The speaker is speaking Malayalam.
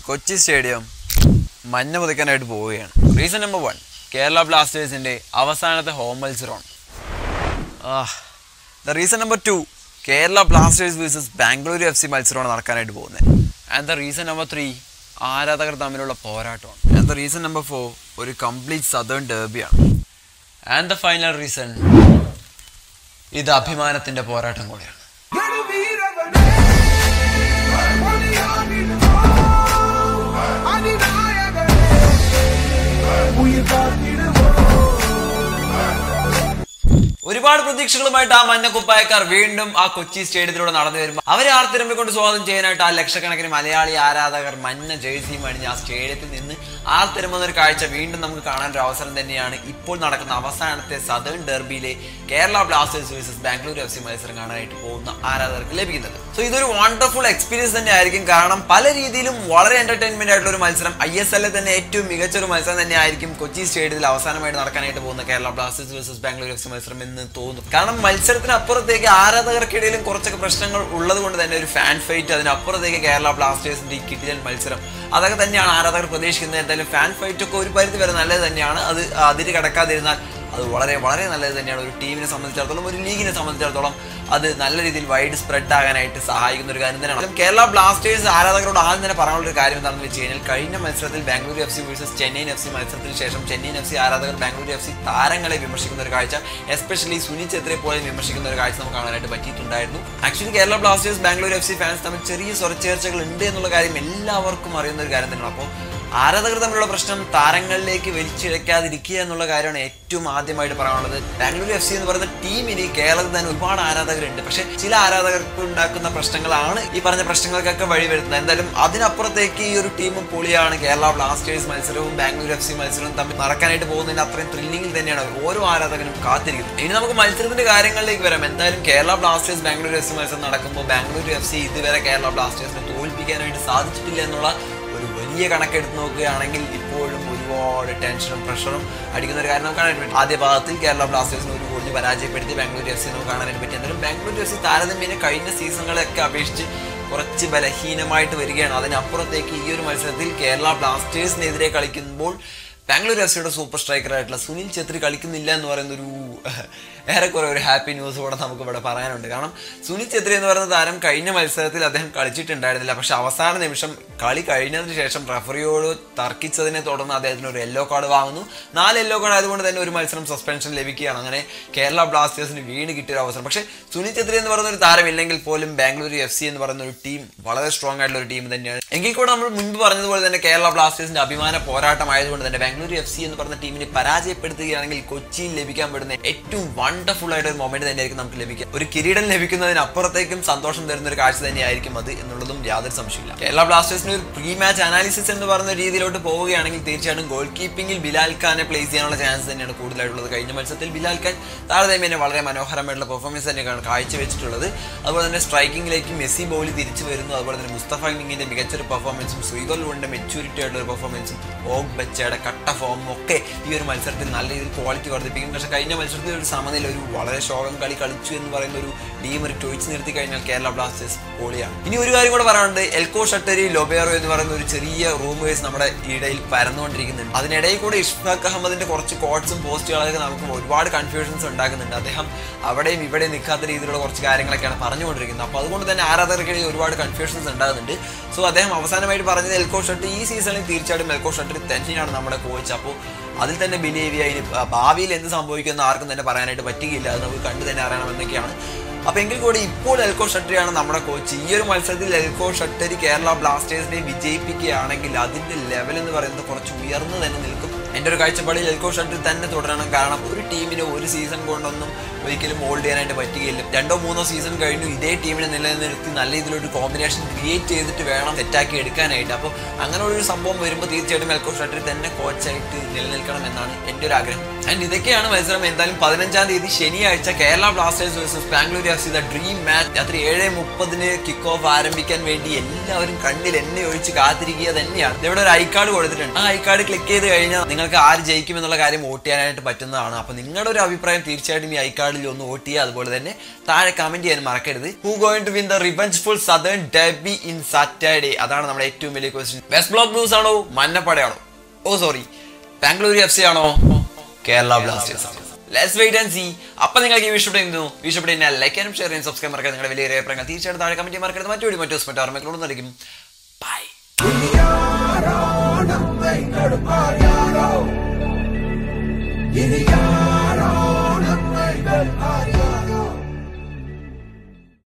കൊച്ചി സ്റ്റേഡിയം മഞ്ഞ പുതയ്ക്കാനായിട്ട് പോവുകയാണ് റീസൺ നമ്പർ വൺ കേരള ബ്ലാസ്റ്റേഴ്സിന്റെ അവസാനത്തെ ഹോം മത്സരമാണ് the reason number two Kerala Blasters versus Bengaluru F C മത്സരമാണ് നടക്കാനായിട്ട് പോകുന്നത് and the reason number three ആരാധകർ തമ്മിലുള്ള പോരാട്ടമാണ് and the reason number four ഒരു കംപ്ലീറ്റ് സദേൺ ഡേർബിയാണ് ആൻഡ് ദ ഫൈനൽ റീസൺ ഇത് അഭിമാനത്തിന്റെ പോരാട്ടം കൂടിയാണ് ഒരുപാട് പ്രതീക്ഷകളുമായിട്ട് ആ മഞ്ഞക്കുപ്പായക്കാർ വീണ്ടും ആ കൊച്ചി സ്റ്റേഡിയത്തിലൂടെ നടന്നു വരുമ്പോൾ അവരെ ആർത്തിരമ്പി കൊണ്ട് സ്വാഗതം ചെയ്യാനായിട്ട് ആ ലക്ഷക്കണക്കിന് മലയാളി ആരാധകർ മഞ്ഞ ജേഴ്സിയും അണിഞ്ഞ് ആ സ്റ്റേഡിയത്തിൽ നിന്ന് ആർത്തിരമ്പുന്ന ഒരു കാഴ്ച വീണ്ടും നമുക്ക് കാണാൻ ഒരു അവസരം തന്നെയാണ് ഇപ്പോൾ നടക്കുന്ന അവസാനത്തെ സദേൺ ഡെർബിയിലെ Kerala Blasters versus Bangalore F C മത്സരം കാണാനായിട്ട് പോകുന്ന ആരാധകർക്ക് ലഭിക്കുന്നത് സോ ഇതൊരു വണ്ടർഫുൾ എക്സ്പീരിയൻസ് തന്നെ ആയിരിക്കും കാരണം പല രീതിയിലും വളരെ എന്റർടൈൻമെന്റ് ആയിട്ടുള്ള ഒരു മത്സരം ഐ എസ് എല്ലിൽ തന്നെ ഏറ്റവും മികച്ച ഒരു മത്സരം തന്നെ ആയിരിക്കും കൊച്ചി സ്റ്റേഡിയത്തിൽ അവസാനമായിട്ട് നടക്കാനായിട്ട് പോകുന്ന Kerala Blasters versus Bangalore F C മത്സരം എന്ന് തോന്നും കാരണം മത്സരത്തിന് അപ്പുറത്തേക്ക് ആരാധകർക്കിടയിലും കുറച്ചൊക്കെ പ്രശ്നങ്ങൾ ഉള്ളത് കൊണ്ട് തന്നെ ഒരു ഫാൻ ഫൈറ്റ് അതിനപ്പുറത്തേക്ക് കേരള ബ്ലാസ്റ്റേഴ്സിന്റെ ഈ കിട്ടിയൻ മത്സരം അതൊക്കെ തന്നെയാണ് ആരാധകർ പ്രതീക്ഷിക്കുന്നത് എന്തായാലും ഫാൻ ഫൈറ്റ് ഒക്കെ ഒരു പരിധി വരെ നല്ലത് തന്നെയാണ് അത് അതിര് കടക്കാതിരുന്നാൽ അത് വളരെ വളരെ നല്ലത് തന്നെയാണ് ഒരു ടീമിനെ സംബന്ധിച്ചിടത്തോളം ഒരു ലീഗിനെ സംബന്ധിച്ചിടത്തോളം അത് നല്ല രീതിയിൽ വൈഡ് സ്പ്രെഡ് ആകാനായിട്ട് സഹായിക്കുന്ന ഒരു കാര്യം തന്നെയാണ് അതും കേരള ബ്ലാസ്റ്റേഴ്സ് ആരാധകരോട് ആദ്യം തന്നെ പറയാനുള്ള ഒരു കാര്യം എന്താണെന്ന് വെച്ച് കഴിഞ്ഞാൽ കഴിഞ്ഞ മത്സരത്തിൽ Bangalore F C versus Chennaiyin F C മത്സരത്തിന് ശേഷം ചെന്നൈയിൻ എഫ് സി ആരാധകർ ബാംഗ്ലൂർ എഫ് സി താരങ്ങളെ വിമർശിക്കുന്ന ഒരു കാഴ്ച എസ്പെഷ്യലി സുനിൽ ഛത്രിയെ പോലെ വിമർശിക്കുന്ന ഒരു കാഴ്ച നമുക്ക് കാണാനായിട്ട് പറ്റിയിട്ടുണ്ടായിരുന്നു actually Kerala Blasters Bangalore F C fans തമ്മിൽ ചെറിയ സ്വരച്ചേർച്ചകൾ ഉണ്ട് എന്നുള്ള കാര്യം എല്ലാവർക്കും അറിയുന്ന ഒരു കാര്യം തന്നെയാണ് അപ്പോൾ ആരാധകർ തമ്മിലുള്ള പ്രശ്നം താരങ്ങളിലേക്ക് വലിച്ചിഴക്കാതിരിക്കുക എന്നുള്ള കാര്യമാണ് ഏറ്റവും ആദ്യമായിട്ട് പറയാനുള്ളത് ബാംഗ്ലൂർ എഫ് സി എന്ന് പറയുന്ന ടീമിന് കേരളത്തിൽ തന്നെ ഒരുപാട് ആരാധകരുണ്ട് പക്ഷെ ചില ആരാധകർക്ക് ഉണ്ടാക്കുന്ന പ്രശ്നങ്ങളാണ് ഈ പറഞ്ഞ പ്രശ്നങ്ങൾക്കൊക്കെ വഴിവരുന്നത് എന്തായാലും അതിനപ്പുറത്തേക്ക് ഈ ഒരു ടീം പൊളിയാണ് കേരള ബ്ലാസ്റ്റേഴ്സ് മത്സരവും ബാംഗ്ലൂർ എഫ് സി മത്സരവും തമ്മിൽ നടക്കാനായിട്ട് പോകുന്നതിന് അത്രയും ത്രില്ലിംഗിൽ തന്നെയാണ് ഓരോ ആരാധകനും കാത്തിരിക്കുന്നത് ഇനി നമുക്ക് മത്സരത്തിന്റെ കാര്യങ്ങളിലേക്ക് വരാം എന്തായാലും Kerala Blasters Bangalore F C മത്സരം നടക്കുമ്പോൾ ബാംഗ്ലൂർ എഫ് സി ഇതുവരെ കേരള ബ്ലാസ്റ്റേഴ്സിനെ തോൽപ്പിക്കാനായിട്ട് സാധിച്ചിട്ടില്ല എന്നുള്ള ഒരു വലിയ കണക്കെടുത്ത് നോക്കുകയാണെങ്കിൽ ഇപ്പോഴും ഒരുപാട് ടെൻഷനും പ്രഷറും അടിക്കുന്ന ഒരു കാര്യം നമുക്ക് കാണാൻ പറ്റും ആദ്യ ഭാഗത്തിൽ കേരള ബ്ലാസ്റ്റേഴ്സിന് ഒരു ഗോളിന് പരാജയപ്പെടുത്തി ബാംഗ്ലൂർ എഫ് സി നമുക്ക് കാണാനായിട്ട് പറ്റി എന്തായാലും ബാംഗ്ലൂർ എഫ് സി താരതമ്യേന കഴിഞ്ഞ സീസണുകളെയൊക്കെ അപേക്ഷിച്ച് കുറച്ച് ബലഹീനമായിട്ട് വരികയാണ് അതിനപ്പുറത്തേക്ക് ഈ ഒരു മത്സരത്തിൽ കേരള ബ്ലാസ്റ്റേഴ്സിനെതിരെ കളിക്കുമ്പോൾ ബാംഗ്ലൂർ എഫ് സിയുടെ സൂപ്പർ സ്ട്രൈക്കറായിട്ടുള്ള സുനിൽ ഛത്രി കളിക്കുന്നില്ല എന്ന് പറയുന്ന ഒരു ഏറെക്കുറെ ഒരു ഹാപ്പി ന്യൂസ് കൂടെ നമുക്ക് ഇവിടെ പറയാനുണ്ട് കാരണം സുനിൽ ഛത്രി എന്ന് പറയുന്ന താരം കഴിഞ്ഞ മത്സരത്തിൽ അദ്ദേഹം കളിച്ചിട്ടുണ്ടായിരുന്നില്ല പക്ഷെ അവസാന നിമിഷം കളി കഴിഞ്ഞതിന് ശേഷം റഫറിയോട് തർക്കിച്ചതിനെ തുടർന്ന് അദ്ദേഹത്തിന് ഒരു യെല്ലോ കാർഡ് വാങ്ങുന്നു നാല് യെല്ലോ കാർഡ് ആയതുകൊണ്ട് തന്നെ ഒരു മത്സരം സസ്പെൻഷൻ ലഭിക്കുകയാണ് അങ്ങനെ കേരള ബ്ലാസ്റ്റേഴ്സിന് വീണ് കിട്ടിയ ഒരു അവസരം പക്ഷേ സുനിൽ ഛത്രി എന്ന് പറയുന്ന ഒരു താരമില്ലെങ്കിൽ പോലും ബാംഗ്ലൂർ എഫ് സി എന്ന് പറയുന്ന ഒരു ടീം വളരെ സ്ട്രോങ് ആയിട്ടുള്ള ഒരു ടീം തന്നെയാണ് എങ്കിൽ കൂടെ നമ്മൾ മുൻപ് പറഞ്ഞതുപോലെ തന്നെ കേരള ബ്ലാസ്റ്റേഴ്സിന്റെ അഭിമാന പോരാട്ടമായതുകൊണ്ട് തന്നെ ബാംഗ്ലൂർ എഫ് സി എന്ന് പറയുന്ന ടീമിനെ പരാജയപ്പെടുത്തുകയാണെങ്കിൽ കൊച്ചിയിൽ ലഭിക്കാൻ പെടുന്ന ഏറ്റവും വണ്ടർഫുൾ ആയിട്ട് ഒരു മൊമെന്റ് തന്നെയായിരിക്കും നമുക്ക് ലഭിക്കുക ഒരു കിരീടം ലഭിക്കുന്നതിനപ്പുറത്തേക്കും സന്തോഷം തരുന്ന ഒരു കാഴ്ച തന്നെയായിരിക്കും അത് എന്നുള്ളതും യാതൊരു സംശയമില്ല കേരള ബ്ലാസ്റ്റേഴ്സിന് ഒരു പ്രീ മാച്ച് അനാലിസിസ് എന്ന് പറയുന്ന രീതിയിലോട്ട് പോവുകയാണെങ്കിൽ തീർച്ചയായിട്ടും ഗോൾ കീപ്പിംഗിൽ ബിലാൽ ഖാനെ പ്ലേസ് ചെയ്യാനുള്ള ചാൻസ് തന്നെയാണ് കൂടുതലായിട്ടുള്ളത് കഴിഞ്ഞ മത്സരത്തിൽ ബിലാൽ ഖാൻ താരതമ്യേന വളരെ മനോഹരമായിട്ടുള്ള പെർഫോമൻസ് തന്നെയാണ് കാഴ്ചവെച്ചിട്ടുള്ളത് അതുപോലെ തന്നെ സ്ട്രൈക്കിംഗിലേക്ക് മെസ്സി ബോളി തിരിച്ചു വരുന്നു അതുപോലെ തന്നെ മുസ്തഫ മിങ്ങിന്റെ മികച്ചൊരു പെർഫോമൻസും സുയിഗോൽ ലുവിന്റെ മെച്യൂരിറ്റി ആയിട്ടുള്ള ഒരു പെർഫോമൻസും ഓഗ് ബച്ചയുടെ കട്ട ഫോമും ഒക്കെ ഈ ഒരു മത്സരത്തിൽ നല്ല രീതിയിൽ ക്വാളിറ്റി വർദ്ധിപ്പിക്കും പക്ഷേ കഴിഞ്ഞ മത്സരത്തിൽ ഒരു സമനില ഒരു വളരെ ശോകം കളി കളിച്ചു എന്ന് പറയുന്ന ഒരു ടീം ഒരു ടോയിച്ച് നിർത്തി കഴിഞ്ഞാൽ കേരള ബ്ലാസ്റ്റേഴ്സ് പൊളിയാണ് ഇനി ഒരു കാര്യം കൂടെ പറയാനുണ്ട് എൽക്കോ ഷട്ടരി ലൊബേറോ എന്ന് പറയുന്ന ഒരു ചെറിയ റൂമേഴ്സ് നമ്മുടെ ഇടയിൽ പരന്നുകൊണ്ടിരിക്കുന്നുണ്ട് അതിനിടയിൽ കൂടെ ഇഷ്ഫാഖ് അഹമ്മദിന്റെ കുറച്ച് കോട്ട്സും പോസ്റ്റുകളൊക്കെ നമുക്ക് ഒരുപാട് കൺഫ്യൂഷൻസ് ഉണ്ടാക്കുന്നുണ്ട് അദ്ദേഹം അവിടെയും ഇവിടെയും നിൽക്കാത്ത രീതിയിലുള്ള കുറച്ച് കാര്യങ്ങളൊക്കെയാണ് പറഞ്ഞുകൊണ്ടിരിക്കുന്നത് അപ്പോൾ അതുകൊണ്ട് തന്നെ ആരാധകർക്കിടയിൽ ഒരുപാട് കൺഫ്യൂഷൻസ് ഉണ്ടാകുന്നുണ്ട് സോ അദ്ദേഹം അവസാനമായിട്ട് പറഞ്ഞത് എൽക്കോ ഷട്ട് ഈ സീസണിൽ തീർച്ചയായിട്ടും എൽക്കോ ഷട്ടർ തന്നെയാണ് നമ്മുടെ കോച്ച് അപ്പോൾ അതിൽ തന്നെ ബിലീവ് ചെയ്യുക ഇനി ഭാവിയിൽ എന്ത് സംഭവിക്കുമെന്ന് ആർക്കും തന്നെ പറയാനായിട്ട് പറ്റുകയില്ല അത് നമുക്ക് കണ്ടു തന്നെ അറിയണമെന്നൊക്കെയാണ് അപ്പൊ എങ്കിൽ കൂടി ഇപ്പോൾ എൽക്കോ ഷട്ടറിയാണ് നമ്മുടെ കോച്ച് ഈ ഒരു മത്സരത്തിൽ എൽക്കോ ഷട്ടരി കേരള ബ്ലാസ്റ്റേഴ്സിനെ വിജയിപ്പിക്കുകയാണെങ്കിൽ അതിന്റെ ലെവൽ എന്ന് പറയുന്നത് കുറച്ച് ഉയർന്നു തന്നെ നിൽക്കും എൻ്റെ ഒരു കാഴ്ചപ്പാടിൽ എൽക്കോ ഷട്ടറി തന്നെ തുടരണം കാരണം ഒരു ടീമിന് ഒരു സീസൺ കൊണ്ടൊന്നും ഒരിക്കലും ഹോൾഡ് ചെയ്യാനായിട്ട് പറ്റുകയില്ല രണ്ടോ മൂന്നോ സീസൺ കഴിഞ്ഞു ഇതേ ടീമിനെ നിലനിർത്തി നല്ല രീതിയിലൊരു കോമ്പിനേഷൻ ക്രിയേറ്റ് ചെയ്തിട്ട് വേണം സെറ്റാക്കി എടുക്കാനായിട്ട് അപ്പോൾ അങ്ങനെ ഒരു സംഭവം വരുമ്പോൾ തീർച്ചയായിട്ടും എൽക്കോ ഷട്ടറി തന്നെ കോച്ചായിട്ട് നിലനിൽക്കണം എന്നാണ് എൻ്റെ ഒരു ആഗ്രഹം ആൻഡ് ഇതൊക്കെയാണ് മത്സരം എന്തായാലും പതിനഞ്ചാം തീയതി ശനിയാഴ്ച Kerala Blasters versus Bangalore F C the dream match രാത്രി ഏഴ് മുപ്പതിന് കിക്ക് ഓഫ് ആരംഭിക്കാൻ വേണ്ടി എല്ലാവരും കണ്ണിൽ എണ്ണ ഒഴിച്ച് കാത്തിരിക്കുക തന്നെയാണ് ഇവിടെ ഒരു ഐ കാർഡ് കൊടുത്തിട്ടുണ്ട് ആ ഐ കാർഡ് ക്ലിക്ക് ചെയ്ത് കഴിഞ്ഞാൽ നിങ്ങൾക്ക് ആര് ജയിക്കും എന്നുള്ള കാര്യം വോട്ട് ചെയ്യാനായിട്ട് പറ്റുന്നതാണ് അപ്പൊ നിങ്ങളുടെ ഒരു അഭിപ്രായം തീർച്ചയായിട്ടും ഈ ഐ കാർഡിൽ ഒന്ന് വോട്ട് ചെയ്യുക അതുപോലെ തന്നെ താഴെ കമന്റ് ചെയ്യാൻ മറക്കരുത് who going to win the revenge full southern derby in Saturday അതാണ് നമ്മുടെ ഏറ്റവും വലിയ ക്വസ്റ്റ്യൻ വെസ്റ്റ് ബ്ലോക്ക് ന്യൂസ് ആണോ മന്നപ്പടയാണോ oh sorry Bangalore F C ആണോ കേരള ബ്ലാസ്റ്റേഴ്സ് ആണ് ലെറ്റ്സ് വെയിറ്റ് ആൻഡ് സീ അപ്പൊ നിങ്ങൾക്ക് ഈ വിഷയപ്പെടുന്നു വിഷയപ്പെടുന്ന ലൈക്ക് ചെയ്യാനും ഷെയർ ചെയ്യാനും സബ്സ്ക്രൈബ് മറക്കാതെ നിങ്ങളുടെ വലിയ അഭിപ്രായങ്ങൾ തീർച്ചയായിട്ടും താഴെ കമന്റ് ചെയ്യാൻ മറക്കരുത് മറ്റു മറ്റു മറ്റു ഓർമ്മകളോട് നൽകും ബൈ ഇനി ആരോ നമ്മൈകൾ അറിയാം